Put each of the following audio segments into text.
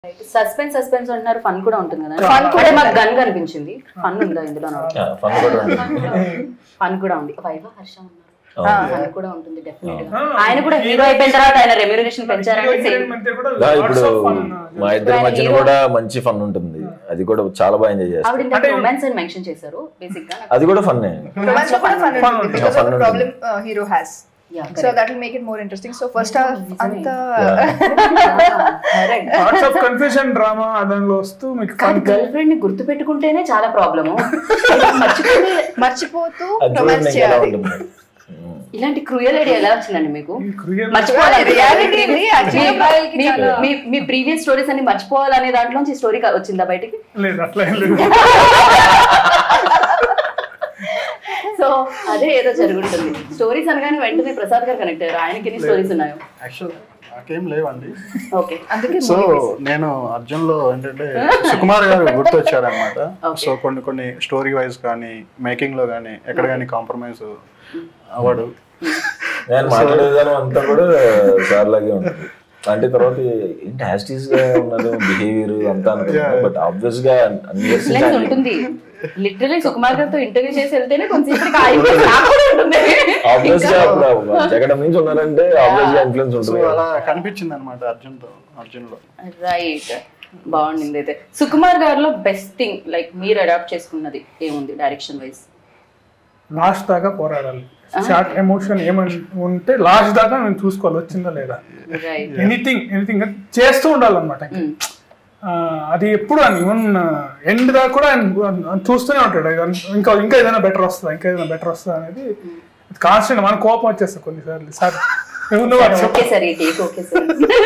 Suspense suspense అంటున్నారు fun కూడా ఉంటుంది కదా Fun ఫన్ కూడా మాకు గన్ కనిపించింది ఫన్ ఉందా ఇందులో ఫన్ కూడా ఉంటుంది ఫన్ కూడా ఉంది వైవ హర్ష ఉన్నారు అవును. ఫన్ కూడా ఉంటుంది డెఫినెట్ గా ఆ, ఆయన కూడా హీరో అయిపోయిన తర్వాత ఆయన రెమ్యూనరేషన్ పెంచారంటే సేమ్ మధ్య కూడా దా, lots ఇప్పుడు of fun. మా ఇద్దరి ఆయన మధ్యన hero- కూడా మంచి ఫన్ ఉంటుంది అది కూడా చాలా బాగా ఎంజాయ్ చేస్తాం ఆవిడ ఇంత అంటే- రొమాన్స్ అని మెన్షన్ చేశారు బేసిక్ గా అది కూడా ఫన్నే Romance లో కూడా fun Fun ఉంటుంది ఉంటుంది. because of Fun the ఉంటుంది. problem uh, hero has. Yeah, So correct. that will make it more interesting. So first half అంత Correct. Lots of confusion drama దానిలో వస్తూ మీకు కాదు fun. గర్ల్ ఫ్రెండ్ ని గుర్తు పెట్టుకుంటేనే చాలా ప్రాబ్లము మర్చిపోతే మర్చిపోతూ అది రొమాన్స్ చూడండి ఇంకా ఎలా చేయాలి ఉంటుంది ఉమ్. ఇలాంటి క్రూయల్ ఐడియా ఎలా వచ్చిందండి మీకు ఈ cruel- మర్చిపోవాలి Reality ఇది actually మీ- అబ్బాయిలకి మీ- చాలా- మీ- మీ ప్రీవియస్ స్టోరీస్ అన్ని మర్చిపోవాలనే దాంట్లోంచి స్టోరీ వచ్చిందా బయటికి లేదు అట్లా ఏం లేదు సో అదే ఏదో జరుగుతుంది స్టోరీస్ అనగానే వెంటనే ప్రసాద్ గారు కనెక్ట్ అయ్యారు ఆయనకి ఎన్ని స్టోరీస్ ఉన్నాయో యాక్చువల్ నాకేం లేవండి ఓకే అందుకే సో నేను అర్జున్ లో ఏంటంటే సుకుమార్ గారు గుర్తొచ్చారనమాట Okay. సో కొన్ని కొన్ని స్టోరీ వైజ్ కానీ మేకింగ్ లో కానీ ఎక్కడ కానీ కాంప్రమైజ్ అవ్వడు నేను మాట్లాడే విధానం అంతా కూడా సార్ లాగే ఉంటుంది అంటే తర్వాత ఏంటి యాస్టీస్ గా ఉన్నారు బిహేవియర్ అంతా అనుకున్నా Yeah. బట్ ఆబ్వియస్ గా అన్ని years ఇన్ఫ్లుయెన్స్ ఇంకా ఉంటుంది లిటరలీ సుకుమార్ గారితో ఇంటర్వ్యూ చేసి వెళ్తేనే కొంచెం నాకు కూడా ఉంటుంది ఆబ్వియస్ గా ఇప్పుడు జగడం నుంచి ఉన్నారంటే ఆబ్వియస్ గా ఇన్ఫ్లుయెన్స్ సో ఉంటుంది అలా కనిపించింది అనమాట అర్జున్ తో అర్జున్ లో రైట్ బాగుండింది అయితే సుకుమార్ గారిలో బెస్ట్ థింగ్ లైక్ మీరు అడాప్ట్ చేసుకున్నది ఏముంది డైరెక్షన్ వైజ్ లాస్ట్ దాకా పోరాడాలి షార్ట్ ఎమోషన్ ఏమని ఉంటే లాస్ట్ దాకా నేను చూసుకోవాలి వచ్చిందా లేదా రైట్ ఎనీథింగ్ ఎనీథింగ్ చేస్తూ ఉండాలన్నమాట ఆ, అది ఎప్పుడు అని ఈవెన్ ఎండ్ దాకా కూడా ఆయన ఆయన చూస్తూనే ఉంటాడు ఆయన ఇంకా ఇంకా ఏదైనా బెటర్ వస్తుందా ఇంకా ఏదైనా బెటర్ వస్తుందా అనేది కాన్స్టెంట్ మన కోపం వచ్చేస్తుంది కొన్నిసార్లు సార్ నువ్వు నువ్వు అది చెప్పు. ఓకే సార్ ఈ టేక్ ఓకే సార్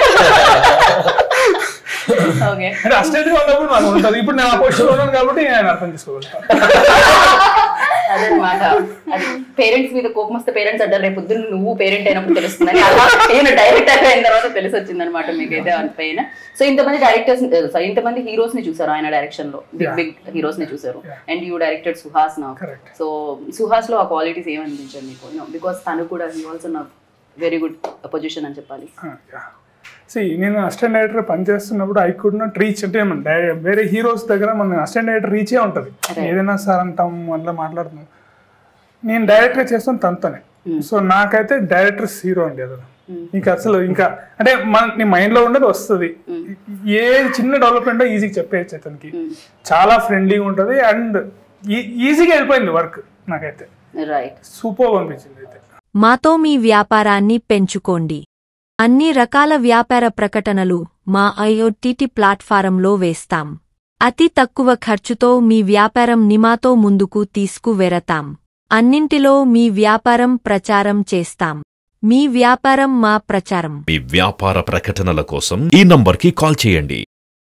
ఓకే అంటే అస్టేట్ గా ఉన్నప్పుడు నాకు ఉంటుంది ఇప్పుడు నేను ఆ పొజిషన్ ఉన్నాను కాబట్టి నేను అర్థం చేసుకోగలుగుతాను అదనమాట అది పేరెంట్స్ మీద కోపం వస్తే పేరెంట్స్ అంటారు రేపు పొద్దున్న నువ్వు పేరెంట్ అయినప్పుడు తెలుస్తుందని అలా నేను డైరెక్టర్ అయిన తర్వాత తెలిసి వచ్చింది అనమాట మీకైతే పైన సో ఇంతమంది డైరెక్టర్స్ సారీ ఇంతమంది హీరోస్ ని చూసారు ఆయన డైరెక్షన్ లో బిగ్ Yeah. బిగ్ హీరోస్ ని చూసారు Yeah. And you directed Suhas నా Correct. సో సుహాస్ లో ఆ క్వాలిటీస్ ఏమనిపించారు మీకు బికాస్ తను కూడా హీ ఆల్సో నా వెరీ గుడ్ పొజిషన్ అని చెప్పాలి సి నేను అసిస్టెంట్ డైరెక్టర్ పనిచేస్తున్నప్పుడు ఐ కుడ్ నాట్ రీచ్ అంటే మన డై- వేరే హీరోస్ దగ్గర మన అసిస్టెంట్ డైరెక్టర్ రీచే ఉంటుంది ఏదైనా సార్ అంటాం అట్లా మాట్లాడుతున్నాం నేను డైరెక్టర్ చేస్తాను తనతోనే సో నాకైతే డైరెక్టర్స్ హీరో అండి అతను ఇంకా అసలు ఇంకా అంటే మన నీ మైండ్ లో ఉండేది వస్తుంది ఏ చిన్న డెవలప్మెంట్ ఈజీగా చెప్పేయచ్చు అతనికి చాలా ఫ్రెండ్లీగా ఉంటుంది అండ్ ఈజీగా వెళ్ళిపోయింది వర్క్ నాకైతే రైట్ సూపర్ అనిపించింది అయితే మాతో మీ వ్యాపారాన్ని పెంచుకోండి అన్ని రకాల వ్యాపార ప్రకటనలు మా ఐఓటీటీ ప్లాట్ఫారంలో వేస్తాం అతి తక్కువ ఖర్చుతో మీ వ్యాపారం నిమాతో ముందుకు తీసుకువెరతాం అన్నింటిలో మీ వ్యాపారం ప్రచారం చేస్తాం మీ వ్యాపారం మా ప్రచారం మీ వ్యాపార ప్రకటనల కోసం ఈ నంబర్కి కాల్ చేయండి